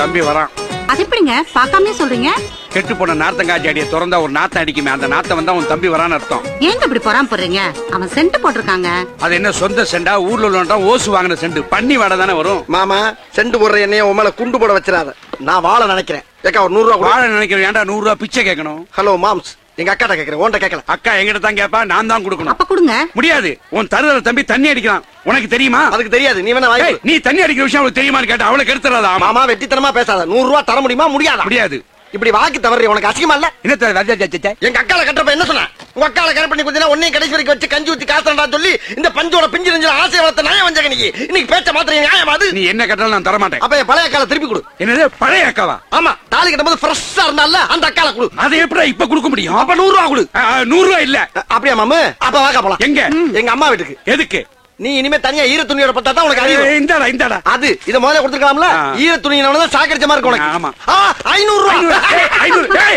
தம்பி வரான் அது எப்படிங்க பார்க்காம சொல்றீங்க கெட்டு போன நார்த்தங்காய் செடியை திறந்தா ஒரு நாத்தம் அடிக்குமே அந்த நாத்தம் வந்தா உன் தம்பி வரான்னு அர்த்தம் ஏங்க இப்படி பொறாம போடுறீங்க அவன் சென்ட் போட்டிருக்காங்க அது என்ன சொந்த செண்டா ஊர்ல உள்ளவன்டா ஓசு வாங்கின செண்டு பண்ணி வாடை தானே வரும் மாமா செண்டு போடுற எண்ணெய உன் மேல குண்டு போட வச்சிடாத நான் வாழ நினைக்கிறேன் ஏக்கா ஒரு நூறு ரூபா கொடு. வாழ நினைக்கிறேன் ஏன்டா நூறு ரூபா பிச்சை கேட்கணும் ஹலோ மாம்ஸ் எங்க அக்காட்ட கேக்குறேன் உன்கிட்ட கேட்கல அக்கா எங்கிட்ட தான் கேப்பா நான் தான் கொடுக்கணும் அப்ப கொடுங்க முடியாது உன் தருதல தம்பி தண்ணி அடிக்கலாம் உனக்கு தெரியுமா அதுக்கு தெரியாது நீ வேணா ஏய், வாங்கி நீ தண்ணி அடிக்கிற விஷயம் அவளுக்கு தெரியுமான்னு கேட்டா அவளுக்கு எடுத்துறாதா ஆமா மாமா வெட்டித்தனமா பேசாத நூறு ரூபா தர முடியுமா முடியாதா முடியாது இப்படி வாக்கு தவறு உனக்கு அசிங்கமா இல்ல என்ன எங்க அக்கால கட்டுறப்ப என்ன சொன்ன உங்க அக்கால கரெக்ட் பண்ணி கொஞ்சம் உன்னையும் கடைசி வரைக்கும் வச்சு கஞ்சி ஊத்தி காசுடா சொல்லி இந்த பஞ்சோட பிஞ்சு நெஞ்சில ஆசை வளர்த்த நியாயம் வந்தாங்க நீ இன்னைக்கு பேச்ச மாத்திரம் நியாயம் அது நீ என்ன கேட்டாலும் நான் தர மாட்டேன் அப்ப என் பழைய அக்கால திருப்பி கொடு என்னது பழைய அக்காவா ஆமா தாலி கட்டும்போது ஃப்ரெஷ்ஷா இருந்தால அந்த அக்கால கொடு அதை எப்படி இப்ப கொடுக்க முடியும் அப்ப நூறு ரூபா கொடு ஆ, ஆ, நூறு ரூபாய் இல்ல அ- அப்படியா மாமு அப்ப வாக்கா போலாம் எங்க எங்க அம்மா வீட்டுக்கு எதுக்கு நீ இனிமே தனியா ஈர துணியோட பத்தா தான் உனக்கு அறிவு ஏய், இந்தாடா இந்தாடா அது இத முதல்ல கொடுத்துக்கலாம்ல ஆ. ஈர துணியினால தான் சாக்கடிச்ச மாதிரி இருக்கு உனக்கு ஆமா. ஆ, ஐநூறு ஐநூறு, ரூபா ஏய், ஐநூறு, ஏய்.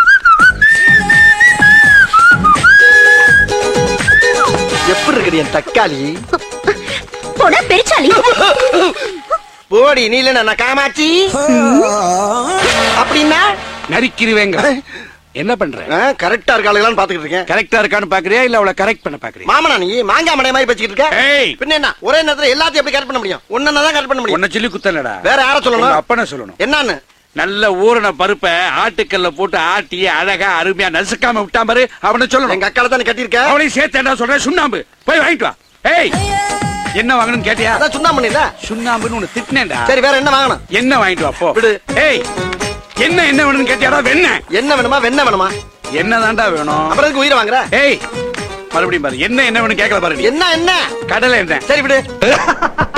எப்படி இருக்குது என் தக்காளி போட பெருச்சாலி போடி நீ இல்ல நான் காமாச்சி அப்படின்னா நரிக்கிருவேங்க என்ன பண்ற கரெக்டா இருக்காளுங்களான்னு பாத்துக்கிட்டு இருக்கேன் கரெக்டா இருக்கான்னு பாக்குறியா இல்ல அவளை கரெக்ட் பண்ண பாக்குறியா மாமனா நீ மாங்காய் மடை மாதிரி பேசிக்கிட்டு இருக்க ஏய் பின்ன என்ன ஒரே நேரத்துல எல்லாத்தையும் எப்படி கரெக்ட் பண்ண முடியும் ஒன்னு தான் கரெக்ட் பண்ண முடியும் உன்னை சொல்லி குத்தலடா வேற யார உங்க சொல்லணும் அப்பனை சொல்லணும் என்னன்னு நல்ல ஊறின பருப்பை ஆட்டுக்கல்ல போட்டு ஆட்டி அழகா அருமையா நசுக்காம விட்டா பாரு அவனை சொல்லணும் எங்க அக்கால தானே கட்டியிருக்க அவளையும் சேர்த்தேன்டா சொல்றேன் சுண்ணாம்பு போய் வாங்கிட்டு வா ஏய் என்ன வாங்கணும்னு கேட்டியா அதான் சுண்ணா பண்ணில சுண்ணாம்புன்னு உன்னை திட்டினேன்டா சரி வேற என்ன வாங்கணும் என்ன வாங்கிட்டு வா போ விடு. ஏய் என்ன என்ன வேணும்னு கேட்டியாடா வெண்ண என்ன வேணுமா வெண்ணெய் வேணுமா என்னதான்டா வேணும் அப்புறம் எதுக்கு உயிரை வாங்குற ஏய் மறுபடியும் பாரு என்ன என்ன வேணும் கேட்கல பாரு நீ. என்ன என்ன கடலை என்ன சரி விடு